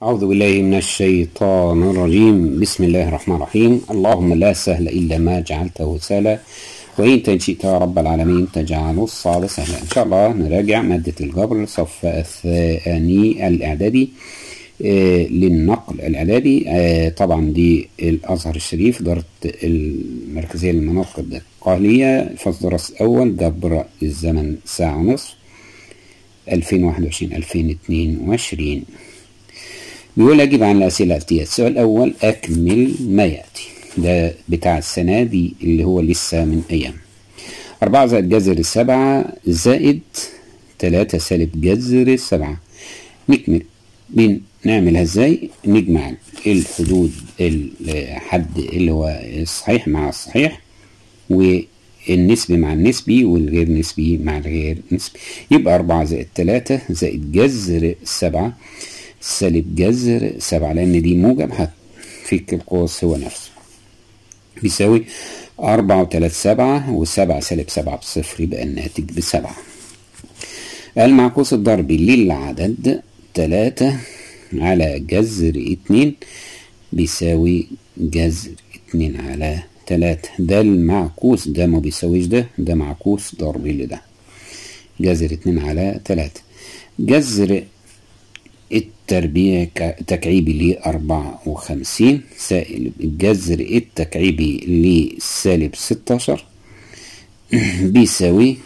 أعوذ بالله من الشيطان الرجيم بسم الله الرحمن الرحيم اللهم لا سهل إلا ما جعلته سهلا وإن شئت يا رب العالمين تجعل الصعب سهلا إن شاء الله نراجع مادة الجبر الصف الثاني الإعدادي آه للنقل الإعدادي آه طبعا دي الأزهر الشريف دارة المركزية للمناطق القهلية فصل درس الأول جبر الزمن ساعة ونصف 2021 2022 بيقول أجيب عن الأسئلة الآتية السؤال الأول أكمل ما يأتي ده بتاع السنة دي اللي هو لسه من أيام أربعة زائد جذر السبعة زائد تلاتة سالب جذر السبعة نكمل بنعملها ازاي نجمع الحدود الحد اللي هو الصحيح مع الصحيح والنسبي مع النسبي والغير نسبي مع الغير نسبي يبقى أربعة زائد تلاتة زائد جذر السبعة سالب جذر سبعة لأن دي موجب هتفك القوس هو نفسه بيساوي أربعة وتلات سبعة وسبعة سالب سبعة بصفر يبقى الناتج بسبعة المعكوس الضربي للعدد تلاتة على جذر اتنين بيساوي جذر اتنين على تلاتة ده المعكوس ده ما بيساويش ده ده معكوس ضربي لده جذر اتنين على تلاتة جذر التربيع تكعيبي لأربعة وخمسين سالب الجذر التكعيبي لسالب ستاشر بيساوي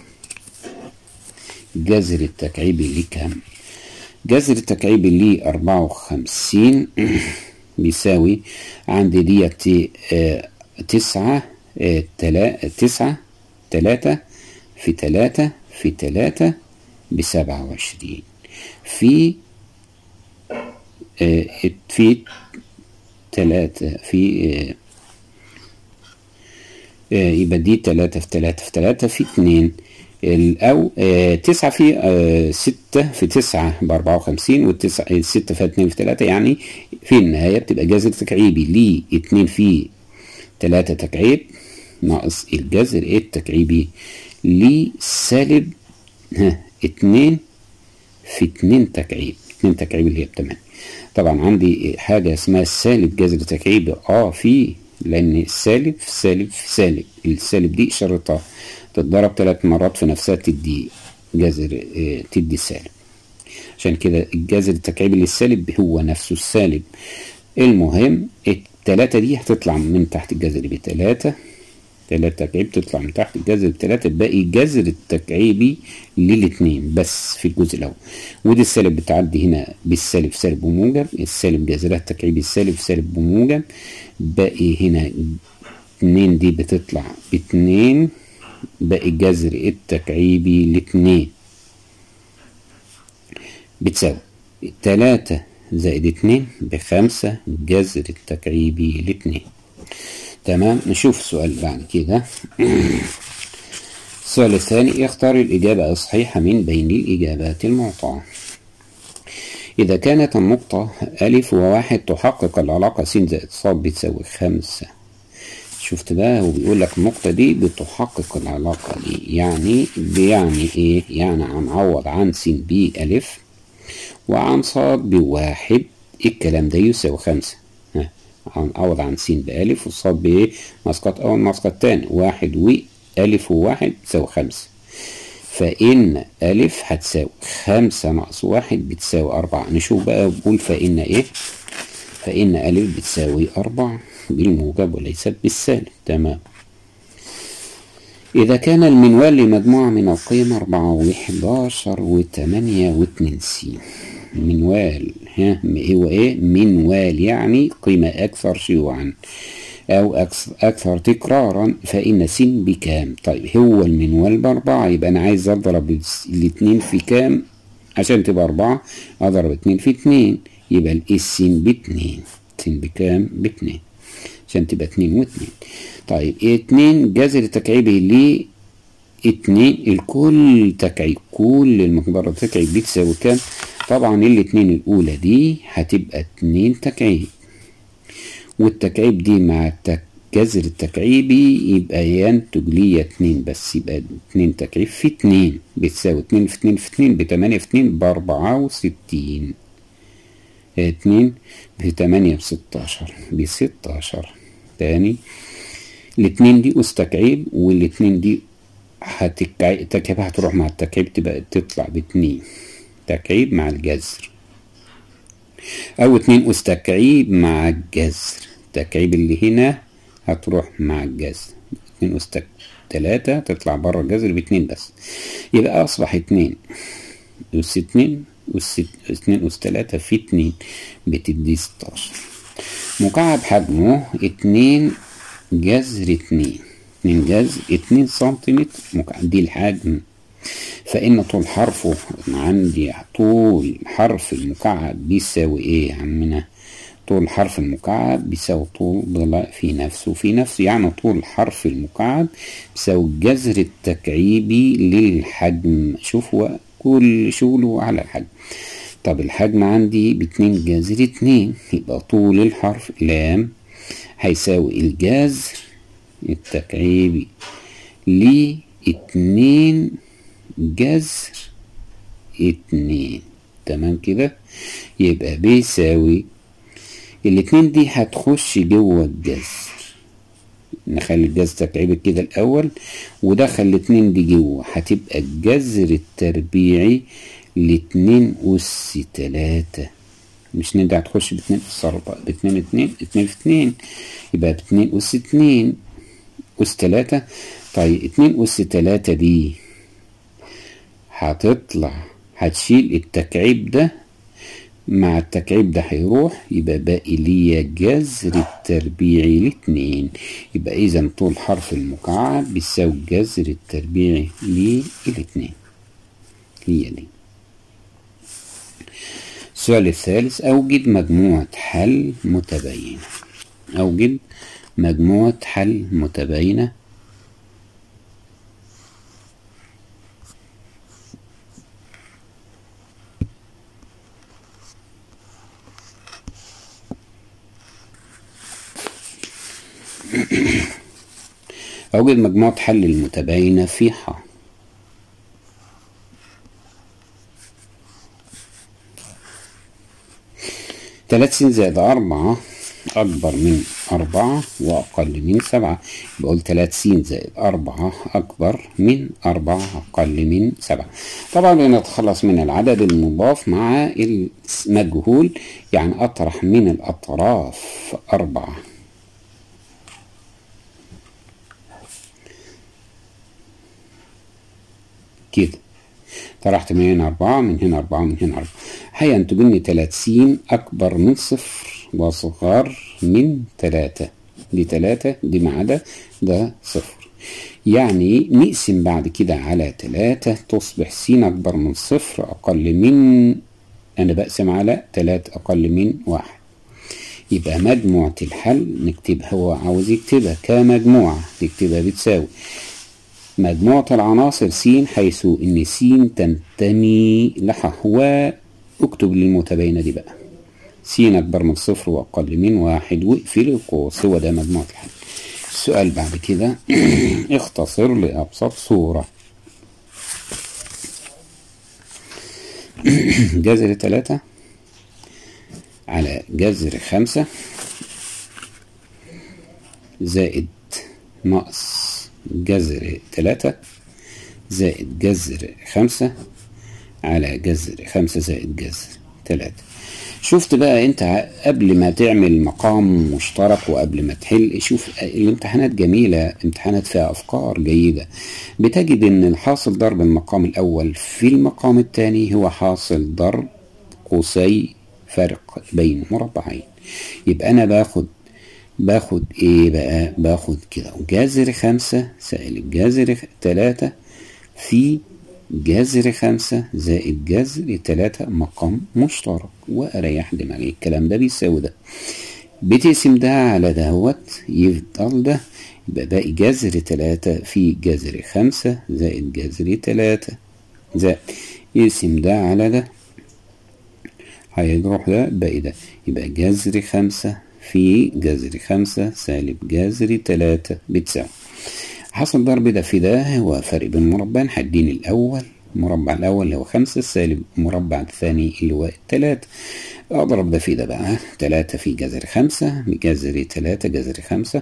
جذر التكعيبي لكام جذر التكعيبي لأربعة وخمسين بيساوي عندي ديت تسعة تلا تسعة تلاتة في تلاتة في تلاتة بسبعة وعشرين في في تلاتة في يبقى دي تلاتة في تلاتة في تلاتة في اتنين أو تسعة في ستة في تسعة بأربعة وخمسين والتسعة ستة في اتنين في تلاتة يعني في النهاية بتبقى جذر تكعيبي لي اتنين في تلاتة تكعيب ناقص الجذر التكعيبي لسالب اتنين في اتنين تكعيب اتنين تكعيب اللي هي بتمانية طبعا عندي حاجة اسمها السالب جذر تكعيب اه في لان السالب في سالب في سالب السالب دي اشارتها تتضرب ثلاث مرات في نفسها تدي جذر اه تدي سالب عشان كده الجذر التكعيبي للسالب هو نفسه السالب المهم التلاتة دي هتطلع من تحت الجذر بتلاتة تلاتة تكعيب تطلع من تحت الجذر بتلاتة باقي جذر التكعيبي للاتنين بس في الجزء الأول ودي السالب بتعدي هنا بالسالب سالب وموجب السالب جذرها التكعيبي السالب سالب وموجب باقي هنا اتنين دي بتطلع باتنين باقي جذر التكعيبي لاتنين بتساوي تلاتة زائد اتنين بخمسة جذر التكعيبي لاتنين تمام نشوف السؤال بعد كده السؤال الثاني اختار الإجابة الصحيحة من بين الإجابات المعطاة إذا كانت النقطة ألف وواحد تحقق العلاقة س زائد ص بتساوي خمسة شفت بقى هو بيقول لك النقطة دي بتحقق العلاقة دي يعني بيعني إيه؟ يعني هنعوض عن س بألف وعن ص بواحد الكلام ده يساوي خمسة هنعوض عن س بألف والصاد بإيه؟ مسقط أول مسقط تاني واحد وألف وواحد تساوي خمسة فإن ألف هتساوي خمسة ناقص واحد بتساوي أربعة نشوف بقى بقول فإن إيه؟ فإن ألف بتساوي أربعة بالموجب وليست بالسالب تمام إذا كان المنوال لمجموعة من القيم أربعة وحداشر وتمانية واتنين س منوال ها هو ايه منوال يعني قيمة أكثر شيوعا أو أكثر, أكثر تكرارا فإن س بكام طيب هو المنوال بأربعة يبقى أنا عايز أضرب الاتنين في كام عشان تبقى أربعة أضرب اتنين في اتنين يبقى الس باتنين س بكام باتنين عشان تبقى اتنين واتنين طيب اتنين جذر التكعيبي ليه اتنين الكل تكعيب كل المقدار التكعيب بتساوي كام طبعا الاتنين الاولى دي هتبقى اتنين تكعيب والتكعيب دي مع الجذر التكعيبي يبقى ينتج لي اتنين بس يبقى اتنين تكعيب في اتنين بتساوي اتنين في اتنين في اتنين بتمانية في اتنين باربعة وستين اتنين في تمانية بستاشر بستاشر تاني الاتنين دي أس تكعيب والاتنين دي هتكعيب التكعيب هتروح مع التكعيب تبقى تطلع باتنين تكعيب مع الجذر أو اتنين أس تكعيب مع الجذر التكعيب اللي هنا هتروح مع الجذر اتنين أس تك- تلاتة تطلع بره الجذر باتنين بس يبقى أصبح اتنين أس اتنين أس اتنين أس تلاتة في اتنين بتدي ستاشر مكعب حجمه اتنين جذر اتنين اتنين جذر اتنين سنتيمتر مكعب دي الحجم فإن طول حرفه عندي طول حرف المكعب بيساوي إيه يا عمنا؟ طول حرف المكعب بيساوي طول ضلع في نفسه في نفسه يعني طول حرف المكعب بيساوي الجذر التكعيبي للحجم شوف هو كل شغله على الحجم طب الحجم عندي باتنين جذر اتنين يبقى طول الحرف لام هيساوي الجذر التكعيبي لاتنين جذر اتنين تمام كده يبقى بيساوي الاتنين دي هتخش جوه الجذر نخلي الجذر تكعيبي كده الأول ودخل الاتنين دي جوه هتبقى الجذر التربيعي لاتنين أس تلاتة مش ندى هتخش باتنين أس أربعة باتنين اتنين اتنين في اتنين يبقى باتنين أس اتنين أس تلاتة طيب اتنين أس تلاتة دي هتطلع هتشيل التكعيب ده مع التكعيب ده هيروح يبقى باقي ليا جذر التربيعي لاتنين يبقى إذا طول حرف المكعب بيساوي الجذر التربيعي للاتنين هي دي السؤال الثالث أوجد مجموعة حل متباينة أوجد مجموعة حل متباينة أوجد مجموعة حل المتباينة في ح تلات س زائد أربعة أكبر من أربعة وأقل من سبعة بقول تلات س زائد أربعة أكبر من أربعة أقل من سبعة طبعا بنتخلص من العدد المضاف مع المجهول يعني أطرح من الأطراف أربعة كده طرحت من هنا أربعة من هنا أربعة من هنا أربعة هينتج لي تلات س أكبر من صفر وصغار من تلاتة دي تلاتة دي ما عدا ده صفر يعني نقسم بعد كده على تلاتة تصبح س أكبر من صفر أقل من أنا بقسم على تلاتة أقل من واحد يبقى مجموعة الحل نكتبها هو عاوز يكتبها كمجموعة نكتبها بتساوي مجموعة العناصر س حيث إن س تنتمي لها واكتب للمتباينة دي بقى س أكبر من صفر وأقل من واحد واقفل القوس هو ده مجموعة الحل السؤال بعد كده اختصر لأبسط صورة جذر تلاتة على جذر خمسة زائد ناقص جذر تلاتة زائد جذر خمسة على جذر خمسة زائد جذر تلاتة شفت بقى انت قبل ما تعمل مقام مشترك وقبل ما تحل شوف الامتحانات جميلة امتحانات فيها افكار جيدة بتجد ان الحاصل ضرب المقام الاول في المقام الثاني هو حاصل ضرب قوسي فرق بين مربعين يبقى انا باخد باخد ايه بقى باخد كده جذر خمسة سائل جذر تلاتة في جذر خمسة زائد جذر تلاتة مقام مشترك واريح دماغي الكلام ده بيساوي ده بتقسم ده على دهوت يفضل ده يبقى باقي جذر تلاتة في جذر خمسة زائد جذر تلاتة زائد يقسم ده على ده هيروح ده باقي ده يبقى جذر خمسة في جذر خمسة سالب جذر تلاتة بتساوي حصل ضرب ده في ده هو فرق بين مربعين هديني الأول المربع الأول اللي هو خمسة سالب المربع الثاني اللي هو تلاتة أضرب ده في ده بقى تلاتة في جذر خمسة بجذر تلاتة جذر خمسة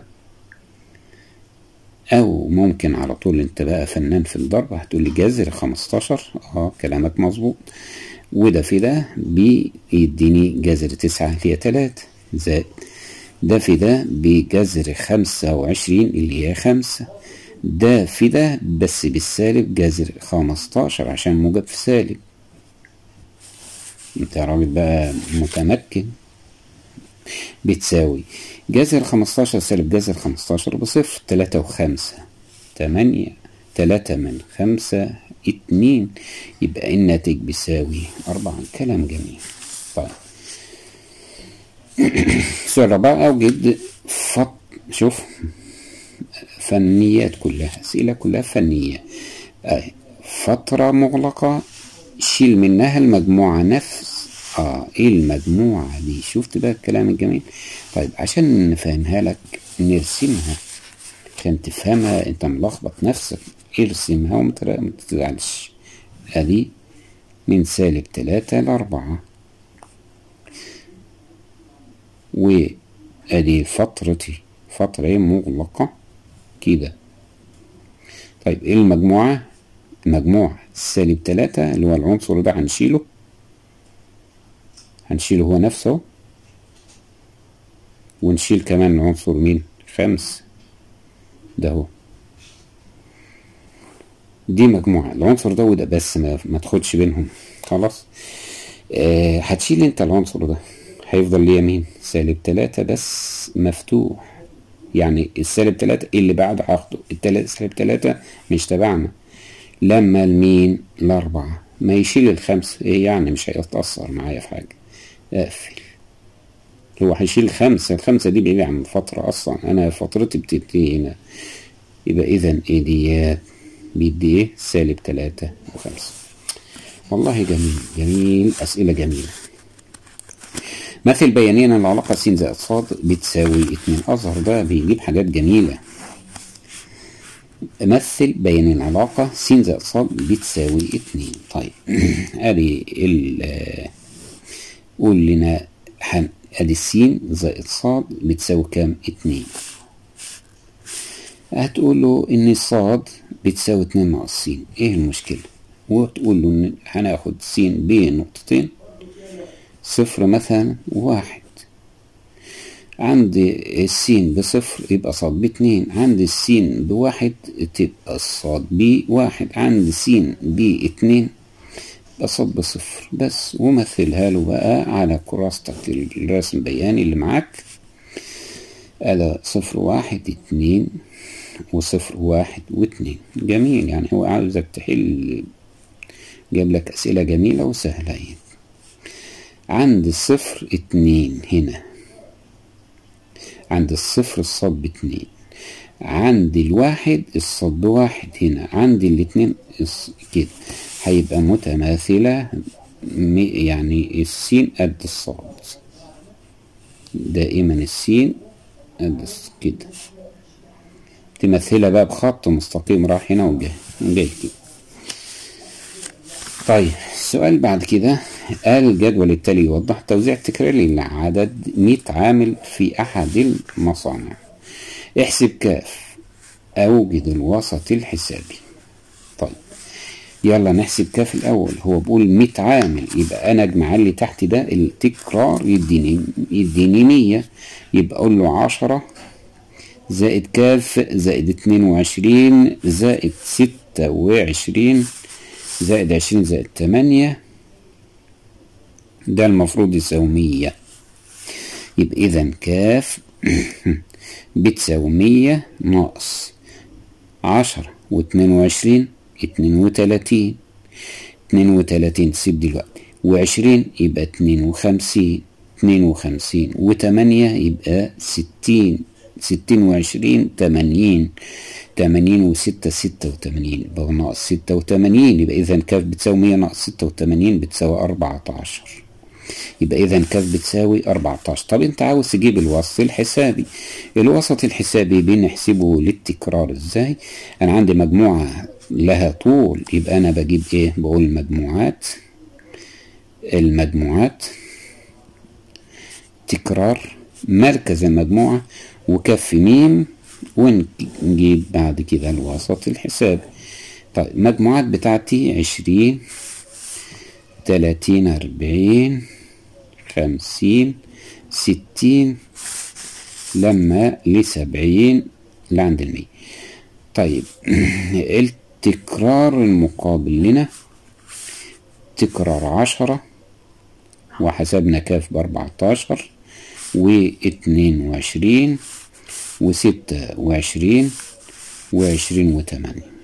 أو ممكن على طول أنت بقى فنان في الضرب هتقول لي جذر خمستاشر اه كلامك مظبوط وده في ده بيديني جذر تسعة اللي هي تلاتة زائد ده في ده بجذر خمسة وعشرين اللي هي خمسة ده في ده بس بالسالب جذر خمستاشر عشان موجب في سالب انت راجل بقى متمكن بتساوي جذر خمستاشر سالب جذر خمستاشر بصفر تلاتة وخمسة تمانية تلاتة من خمسة اتنين يبقى الناتج بيساوي أربعة كلام جميل طيب السؤال الرابع أوجد فط شوف فنيات كلها أسئلة كلها فنية آه. فترة مغلقة شيل منها المجموعة نفس اه ايه المجموعة دي شفت بقى الكلام الجميل طيب عشان نفهمها لك نرسمها عشان تفهمها انت ملخبط نفسك ارسمها وما تزعلش ادي من سالب تلاتة لأربعة وادي فترتي فترة مغلقة كده طيب ايه المجموعة المجموعة سالب تلاتة اللي هو العنصر ده هنشيله هنشيله هو نفسه ونشيل كمان عنصر مين خمس ده هو دي مجموعة العنصر ده وده بس ما, ما تاخدش بينهم خلاص آه هتشيل انت العنصر ده هيفضل ليا مين سالب تلاتة بس مفتوح يعني السالب تلاتة اللي بعده هاخده التلاتة سالب تلاتة مش تبعنا لما المين الأربعة ما يشيل الخمسة ايه يعني مش هيتأثر معايا في حاجة اقفل هو هيشيل خمسة الخمسة دي بعيدة عن فترة أصلا أنا فترتي بتبتدي هنا يبقى إذا إيه ديات بيدي إيه سالب تلاتة وخمسة والله جميل جميل أسئلة جميلة مثل بيانين العلاقة س زائد ص بتساوي اتنين أظهر ده بيجيب حاجات جميلة مثل بيانين العلاقة س زائد ص بتساوي اتنين طيب ادي ال قول لنا حن ادي السين زائد ص بتساوي كام اتنين هتقول له ان الصاد بتساوي اتنين ناقص س ايه المشكلة وتقول له ان هناخد س بين نقطتين صفر مثلا واحد عندي السين بصفر يبقى صاد باتنين عندي السين بواحد تبقى الصاد بواحد عندي سين باتنين يبقى صاد بصفر بس ومثلها له بقى على كراستك الرسم بياني اللي معاك أدا صفر واحد اتنين وصفر واحد واتنين جميل يعني هو عاوزك تحل جاب لك أسئلة جميلة وسهلة يعني. عند الصفر اتنين هنا عند الصفر الصاد باتنين عند الواحد الصاد بواحد هنا عند الاتنين كده هيبقى متماثلة يعني السين قد الصاد دائما السين قد كده تمثلها بقى بخط مستقيم راح هنا وجاي وجاي كده طيب السؤال بعد كده قال الجدول التالي يوضح توزيع تكراري لعدد 100 عامل في أحد المصانع احسب كاف أوجد الوسط الحسابي طيب يلا نحسب كاف الأول هو بيقول 100 عامل يبقى أنا أجمع اللي تحت ده التكرار يديني يديني 100 يبقى أقول له 10 زائد كاف زائد 22 زائد 26 زائد 20 زائد 8 ده المفروض يساوي 100 يبقى إذا كاف بتساوي 100 ناقص 10 واتنين وعشرين اتنين وتلاتين اتنين وتلاتين تسيب دلوقتي وعشرين يبقى اتنين وخمسين اتنين وخمسين وتمانية يبقى ستين ستين وعشرين تمانين تمانين وستة ستة وتمانين يبقى ناقص ستة وتمانين يبقى إذا كاف بتساوي مية ناقص ستة وتمانين بتساوي أربعة عشر يبقى إذا كاف بتساوي 14 طب أنت عاوز تجيب الوسط الحسابي الوسط الحسابي بنحسبه للتكرار إزاي؟ أنا عندي مجموعة لها طول يبقى أنا بجيب إيه بقول المجموعات المجموعات تكرار مركز المجموعة وكف ميم ونجيب بعد كده الوسط الحساب طيب المجموعات بتاعتي عشرين تلاتين أربعين خمسين ستين لما لسبعين لعند المية طيب التكرار المقابل لنا تكرار عشرة وحسبنا كاف بأربعتاشر واتنين وعشرين وستة وعشرين وعشرين وتمانية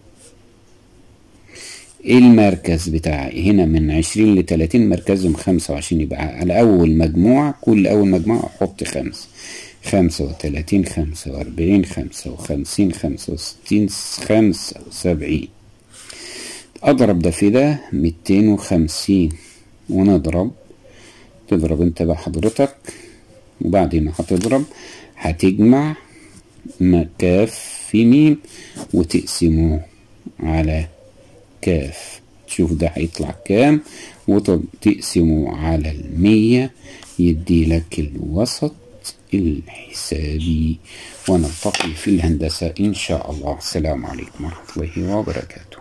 المركز بتاعي هنا من عشرين لتلاتين مركزهم خمسة وعشرين يبقى على أول مجموعة كل أول مجموعة أحط خمسة خمسة وتلاتين خمسة وأربعين خمسة وخمسين خمسة وستين خمسة وسبعين أضرب ده في ده ميتين وخمسين ونضرب تضرب انت بقى حضرتك وبعد ما هتضرب هتجمع كاف في ميم وتقسموه على كاف تشوف ده هيطلع كام وتقسمه على المية يدي لك الوسط الحسابي ونلتقي في الهندسة إن شاء الله السلام عليكم ورحمة الله وبركاته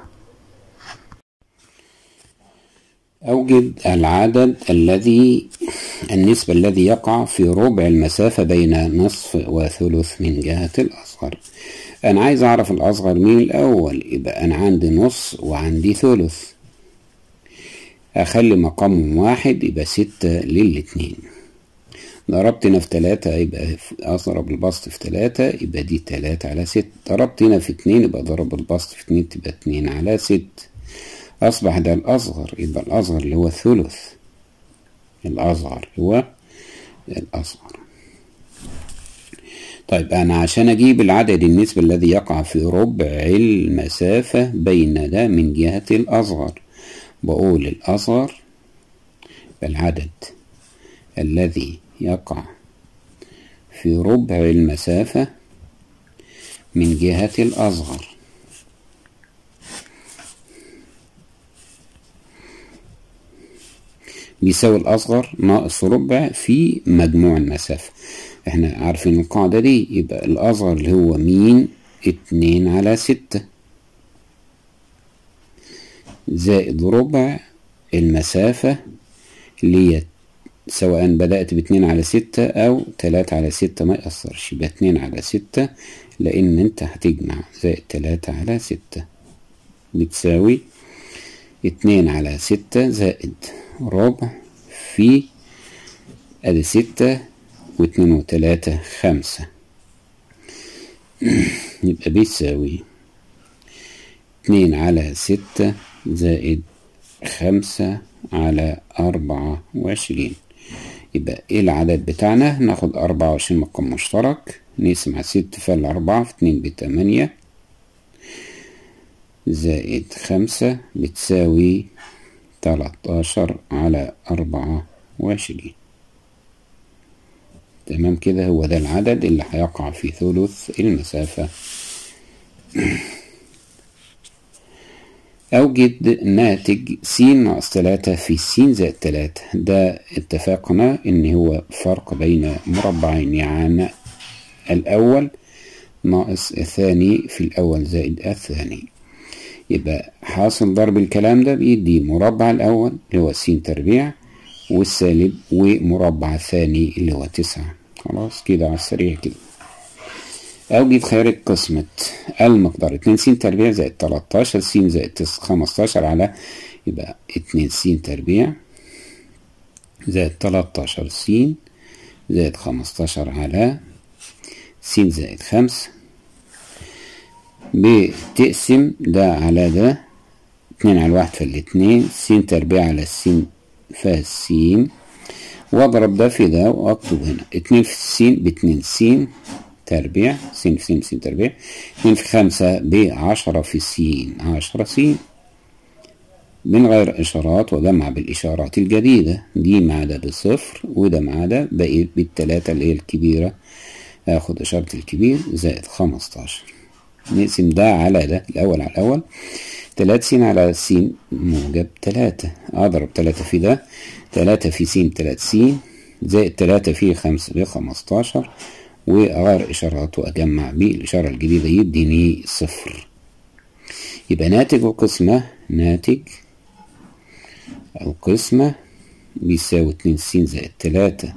أوجد العدد الذي النسبة الذي يقع في ربع المسافة بين نصف وثلث من جهة الأصغر أنا عايز أعرف الأصغر مين الأول يبقى أنا عندي نص وعندي ثلث أخلي مقام واحد يبقى ستة للاتنين ضربت هنا في تلاتة يبقى أضرب البسط في تلاتة يبقى دي تلاتة على ست ضربت هنا في اتنين يبقى ضرب البسط في اتنين تبقى اتنين على ست أصبح ده الأصغر يبقى الأصغر اللي هو الثلث الأصغر هو الأصغر طيب أنا عشان أجيب العدد النسبة الذي يقع في ربع المسافة بين ده من جهة الأصغر بقول الأصغر العدد الذي يقع في ربع المسافة من جهة الأصغر بيساوي الأصغر ناقص ربع في مجموع المسافة احنا عارفين القاعدة دي يبقى الأصغر اللي هو مين اتنين على ستة زائد ربع المسافة اللي هي سواء بدأت باتنين على ستة أو تلاتة على ستة ما يأثرش يبقى اتنين على ستة لأن أنت هتجمع زائد تلاتة على ستة بتساوي اتنين على ستة زائد ربع في ادي ستة واتنين وتلاتة خمسة يبقى بيساوي اتنين على ستة زائد خمسة على أربعة وعشرين يبقى ايه العدد بتاعنا ناخد أربعة وعشرين مقام مشترك نقسم على ست فالأربعة في اتنين بتمانية زائد خمسة بتساوي تلاتاشر على أربعة وعشرين تمام كده هو ده العدد اللي هيقع في ثلث المسافة أوجد ناتج س ناقص تلاتة في س زائد تلاتة ده اتفقنا إن هو فرق بين مربعين يعني الأول ناقص الثاني في الأول زائد الثاني يبقى حاصل ضرب الكلام ده بيدي مربع الأول اللي هو س تربيع والسالب ومربع الثاني اللي هو تسعة خلاص كده على السريع كده أوجد خارج قسمة المقدار اتنين س تربيع زائد تلاتاشر س زائد خمستاشر على يبقى اتنين س تربيع زائد تلاتاشر س زائد خمستاشر على س زائد خمسة بتقسم ده على ده اتنين على الواحد فالاتنين س تربيع على س فالس واضرب ده في ده واكتب هنا اتنين في السين باتنين س تربيع س في س س تربيع اتنين في خمسة بعشرة في س عشرة س من غير إشارات وجمع بالإشارات الجديدة دي مع ده بصفر وده مع ده بقيت بالتلاتة اللي هي الكبيرة آخد إشارة الكبير زائد خمستاشر نقسم ده على ده الأول على الأول تلاتة س على س موجب تلاتة أضرب تلاتة في ده تلاتة في س تلاتة س زائد تلاتة في خمسة بخمستاشر وأغير إشارات وأجمع بالإشارة الجديدة يديني صفر يبقى ناتج القسمة ناتج القسمة بيساوي اتنين س زائد تلاتة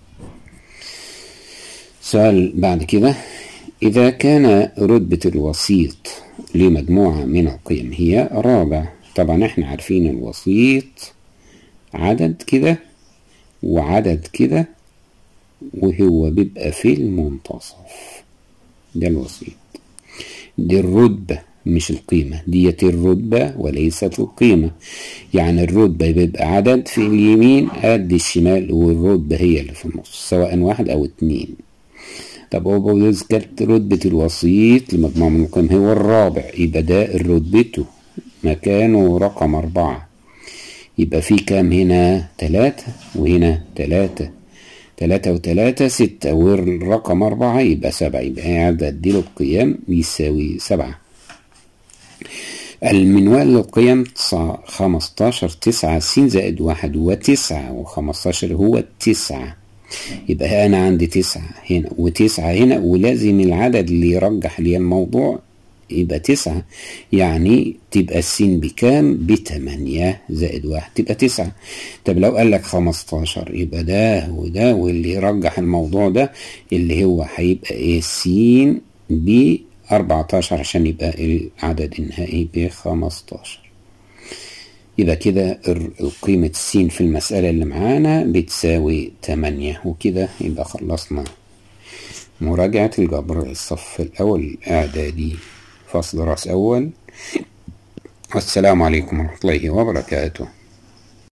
سؤال بعد كده إذا كان رتبة الوسيط لمجموعة من القيم هي رابع طبعا احنا عارفين الوسيط عدد كده وعدد كده وهو بيبقى في المنتصف ده الوسيط دي الرتبة مش القيمة ديت الرتبة وليست القيمة يعني الرتبة بيبقى عدد في اليمين قد الشمال والرتبة هي اللي في النص سواء واحد أو اتنين طب هو بيذكر رتبة الوسيط لمجموعة من القيم هو الرابع يبقى ده رتبته مكانه رقم أربعة يبقى في كام هنا تلاتة وهنا تلاتة تلاتة وتلاتة ستة والرقم أربعة يبقى سبعة يبقى عدد دي القيم يساوي سبعة المنوال للقيم خمستاشر تسعة س زائد واحد وتسعة وخمستاشر هو التسعة يبقى أنا عندي تسعة هنا وتسعة هنا ولازم العدد اللي يرجح لي الموضوع يبقى تسعة يعني تبقى السين بكام بتمانية زائد واحد تبقى تسعة طب لو قال لك خمستاشر يبقى ده وده واللي يرجح الموضوع ده اللي هو هيبقى ايه السين ب 14 عشان يبقى العدد النهائي ب 15 يبقى كده قيمة السين في المسألة اللي معانا بتساوي 8 وكده يبقى خلصنا مراجعة الجبر الصف الأول الإعدادي فصل راس أول والسلام عليكم ورحمة الله وبركاته